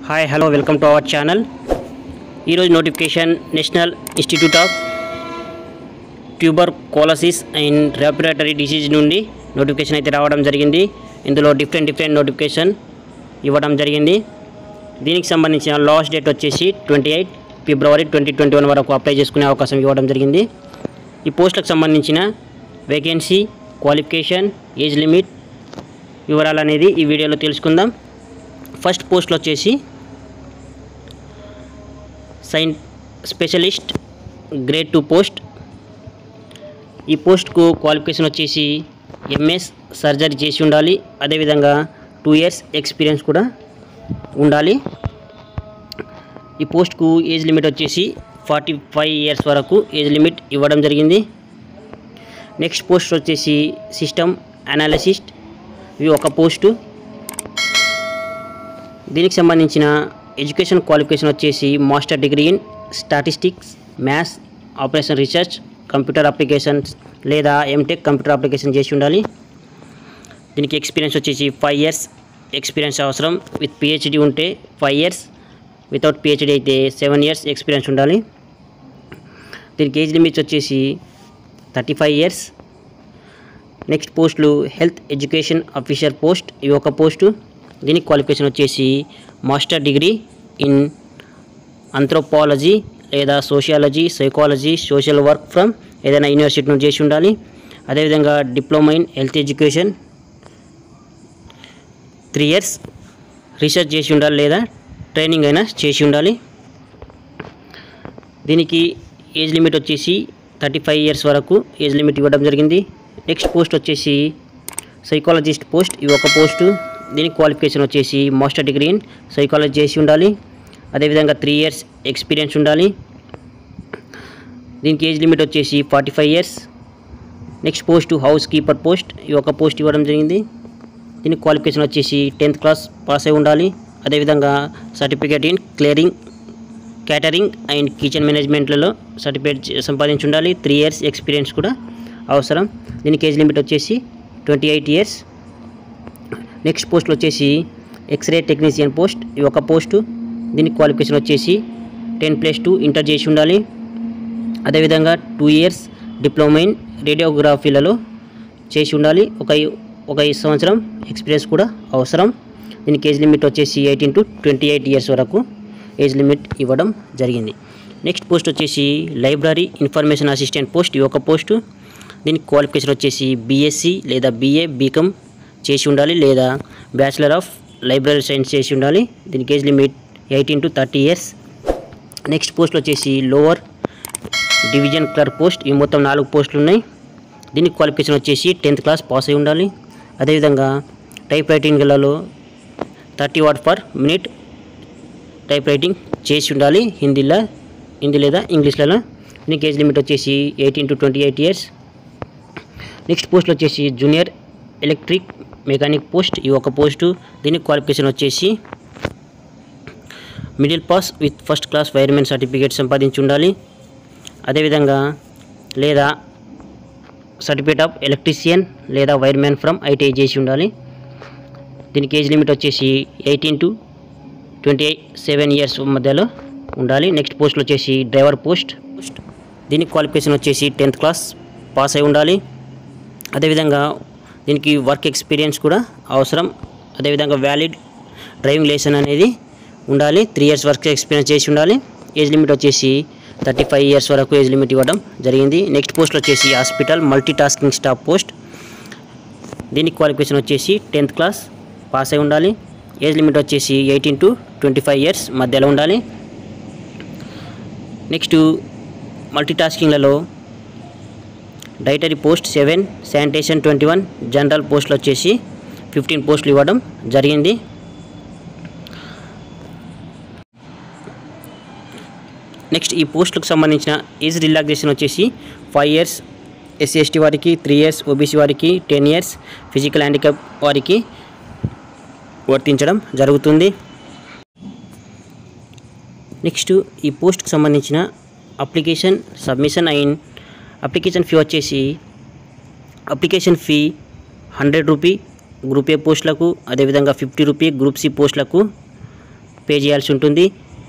hi hello welcome to our channel ఈరోజు notification national institute of tuberculosis and respiratory disease నుండి notification అయితే రావడం జరిగింది ఇందులో డిఫరెంట్ డిఫరెంట్ నోటిఫికేషన్ ఇవ్వడం జరిగింది దీనికి సంబంధించిన లాస్ట్ డేట్ వచ్చేసి ట్వంటీ ఎయిట్ ఫిబ్రవరి ట్వంటీ ట్వంటీ వన్ వరకు అప్లై చేసుకునే అవకాశం ఇవ్వడం జరిగింది ఈ పోస్టులకు సంబంధించిన వేకెన్సీ క్వాలిఫికేషన్ ఏజ్ లిమిట్ వివరాలు అనేది ఈ వీడియోలో తెలుసుకుందాం ఫస్ట్ పోస్ట్లో వచ్చేసి సైన్ స్పెషలిస్ట్ గ్రేడ్ టూ పోస్ట్ ఈ పోస్ట్కు క్వాలిఫికేషన్ వచ్చేసి ఎంఎస్ సర్జరీ చేసి ఉండాలి అదేవిధంగా టూ ఇయర్స్ ఎక్స్పీరియన్స్ కూడా ఉండాలి ఈ పోస్ట్కు ఏజ్ లిమిట్ వచ్చేసి ఫార్టీ ఫైవ్ ఇయర్స్ వరకు ఏజ్ లిమిట్ ఇవ్వడం జరిగింది నెక్స్ట్ పోస్ట్ వచ్చేసి సిస్టమ్ అనాలిసిస్ట్ ఇవి ఒక పోస్టు దీనికి సంబంధించిన ఎడ్యుకేషన్ క్వాలిఫికేషన్ వచ్చేసి master degree in statistics maths operation research computer applications లేదా ఎంటెక్ కంప్యూటర్ అప్లికేషన్ చేసి ఉండాలి దీనికి ఎక్స్పీరియన్స్ వచ్చేసి ఫైవ్ ఇయర్స్ ఎక్స్పీరియన్స్ అవసరం విత్ పిహెచ్డి ఉంటే ఫైవ్ ఇయర్స్ వితౌట్ పిహెచ్డి అయితే సెవెన్ ఇయర్స్ ఎక్స్పీరియన్స్ ఉండాలి దీనికి ఏజ్ లిమిట్స్ వచ్చేసి థర్టీ ఫైవ్ ఇయర్స్ నెక్స్ట్ పోస్టులు హెల్త్ ఎడ్యుకేషన్ ఆఫీసర్ పోస్ట్ ఇవి ఒక పోస్టు దీనికి క్వాలిఫికేషన్ వచ్చేసి మాస్టర్ డిగ్రీ ఇన్ అంథ్రోపాలజీ లేదా sociology psychology social work from ఏదైనా యూనివర్సిటీ నుండి చేసి ఉండాలి అదేవిధంగా diploma in health education three years research చేసి ఉండాలి లేదా ట్రైనింగ్ అయినా చేసి ఉండాలి దీనికి ఏజ్ లిమిట్ వచ్చేసి థర్టీ ఫైవ్ ఇయర్స్ వరకు ఏజ్ లిమిట్ ఇవ్వడం జరిగింది నెక్స్ట్ పోస్ట్ వచ్చేసి సైకాలజిస్ట్ పోస్ట్ ఇవి ఒక పోస్టు దీనికి క్వాలిఫికేషన్ వచ్చేసి మాస్టర్ డిగ్రీ ఇన్ సైకాలజీ చేసి ఉండాలి అదేవిధంగా త్రీ ఇయర్స్ ఎక్స్పీరియన్స్ ఉండాలి దీనికి ఏజ్ లిమిట్ వచ్చేసి forty five years next post house keeper post ఈ ఒక పోస్ట్ ఇవ్వడం జరిగింది దీనికి క్వాలిఫికేషన్ వచ్చేసి టెన్త్ క్లాస్ పాస్ అయి ఉండాలి అదేవిధంగా certificate in clearing catering and kitchen మేనేజ్మెంట్లలో సర్టిఫికేట్ సంపాదించి ఉండాలి త్రీ ఇయర్స్ ఎక్స్పీరియన్స్ కూడా అవసరం దీనికి ఏజ్ లిమిట్ వచ్చేసి ట్వంటీ ఎయిట్ ఇయర్స్ నెక్స్ట్ పోస్ట్లో వచ్చేసి ఎక్స్రే టెక్నీషియన్ పోస్ట్ ఈ ఒక పోస్టు దీనికి క్వాలిఫికేషన్ వచ్చేసి టెన్ ప్లస్ టూ ఇంటర్ చేసి ఉండాలి అదేవిధంగా టూ ఇయర్స్ డిప్లొమా ఇన్ రేడియోగ్రఫీలలో చేసి ఉండాలి ఒక ఒక ఐదు సంవత్సరం ఎక్స్పీరియన్స్ కూడా అవసరం దీనికి ఏజ్ లిమిట్ వచ్చేసి eighteen to twenty eight years వరకు ఏజ్ లిమిట్ ఇవ్వడం జరిగింది నెక్స్ట్ పోస్ట్ వచ్చేసి లైబ్రరీ ఇన్ఫర్మేషన్ అసిస్టెంట్ పోస్ట్ ఈ ఒక పోస్టు దీనికి క్వాలిఫికేషన్ వచ్చేసి బీఎస్సీ లేదా బీఏ బీకామ్ చేసి ఉండాలి లేదా బ్యాచిలర్ ఆఫ్ లైబ్రరీ సైన్స్ చేసి ఉండాలి దీనికి age limit eighteen to thirty years next post వచ్చేసి లోవర్ డివిజన్ క్లర్క్ పోస్ట్ ఈ మొత్తం నాలుగు పోస్టులు ఉన్నాయి దీనికి క్వాలిఫికేషన్ వచ్చేసి టెన్త్ క్లాస్ పాస్ అయి ఉండాలి అదేవిధంగా టైప్ రైటింగ్లలో thirty what per minute type writing చేసి ఉండాలి హిందీలో హిందీ లేదా ఇంగ్లీష్లలో దీనికి ఏజ్ లిమిట్ వచ్చేసి eighteen to twenty eight years next పోస్ట్లో వచ్చేసి జూనియర్ ఎలక్ట్రిక్ మెకానిక్ పోస్ట్ ఈ ఒక పోస్టు దీనికి క్వాలిఫికేషన్ వచ్చేసి middle pass with first class wiremen certificate సంపాదించి ఉండాలి అదేవిధంగా లేదా సర్టిఫికేట్ ఆఫ్ ఎలక్ట్రీషియన్ లేదా వైర్మెన్ ఫ్రమ్ ఐటీఐ చేసి ఉండాలి దీనికి ఏజ్ లిమిట్ వచ్చేసి eighteen to twenty seven years మధ్యలో ఉండాలి నెక్స్ట్ పోస్ట్లో వచ్చేసి డ్రైవర్ పోస్ట్ దీనికి క్వాలిఫికేషన్ వచ్చేసి టెన్త్ క్లాస్ పాస్ అయి ఉండాలి అదేవిధంగా దీనికి వర్క్ ఎక్స్పీరియన్స్ కూడా అవసరం అదేవిధంగా వ్యాలిడ్ డ్రైవింగ్ లైసెన్స్ అనేది ఉండాలి త్రీ ఇయర్స్ వర్క్ ఎక్స్పీరియన్స్ చేసి ఉండాలి ఏజ్ లిమిట్ వచ్చేసి థర్టీ ఫైవ్ ఇయర్స్ వరకు ఏజ్ లిమిట్ ఇవ్వడం జరిగింది నెక్స్ట్ పోస్ట్ వచ్చేసి hospital multi tasking staff post దీనికి క్వాలిఫికేషన్ వచ్చేసి టెన్త్ క్లాస్ పాస్ అయి ఉండాలి ఏజ్ లిమిట్ వచ్చేసి eighteen to twenty five years మధ్యలో ఉండాలి నెక్స్ట్ మల్టీ టాస్కింగ్లలో dietary post seven sanitation twenty one general పోస్టులు వచ్చేసి ఫిఫ్టీన్ పోస్టులు ఇవ్వడం జరిగింది నెక్స్ట్ ఈ పోస్టులకు సంబంధించిన ఏజ్ రిలాక్సేషన్ వచ్చేసి ఫైవ్ ఇయర్స్ ఎస్సీ ఎస్టీ వారికి త్రీ ఇయర్స్ ఓబీసీ వారికి టెన్ ఇయర్స్ ఫిజికల్ హ్యాండిక్యాప్ వారికి వర్తించడం జరుగుతుంది నెక్స్ట్ ఈ పోస్ట్కి సంబంధించిన అప్లికేషన్ సబ్మిషన్ అయిన అప్లికేషన్ ఫీ వచ్చేసి application fee hundred rupee group A పోస్టులకు అదేవిధంగా ఫిఫ్టీ రూపీ గ్రూప్ సి పోస్టులకు పే చేయాల్సి ఉంటుంది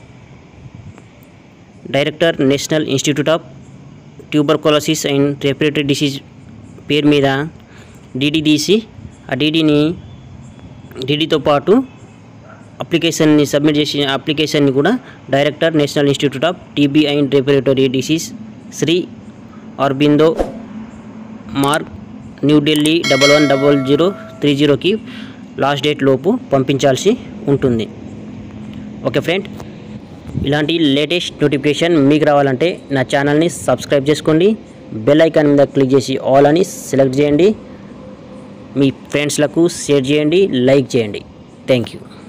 director national institute of tuberculosis and respiratory disease పేరు మీద డీడీ తీసి ఆ డీడీని డీడీతో పాటు అప్లికేషన్ని సబ్మిట్ చేసిన అప్లికేషన్ని కూడా director national institute of TB and respiratory disease Shri Aurobindo Marg New Delhi double one double zero three జీరోకి లాస్ట్ డేట్ లోపు పంపించాల్సి ఉంటుంది ఓకే ఫ్రెండ్ ఇలాంటి లేటెస్ట్ నోటిఫికేషన్ మీకు రావాలంటే నా ఛానల్ని సబ్స్క్రైబ్ చేసుకోండి బెల్ ఐకాన్ మీద క్లిక్ చేసి ఆల్ అని సెలెక్ట్ చేయండి మీ ఫ్రెండ్స్లకు షేర్ చేయండి లైక్ చేయండి థ్యాంక్ యూ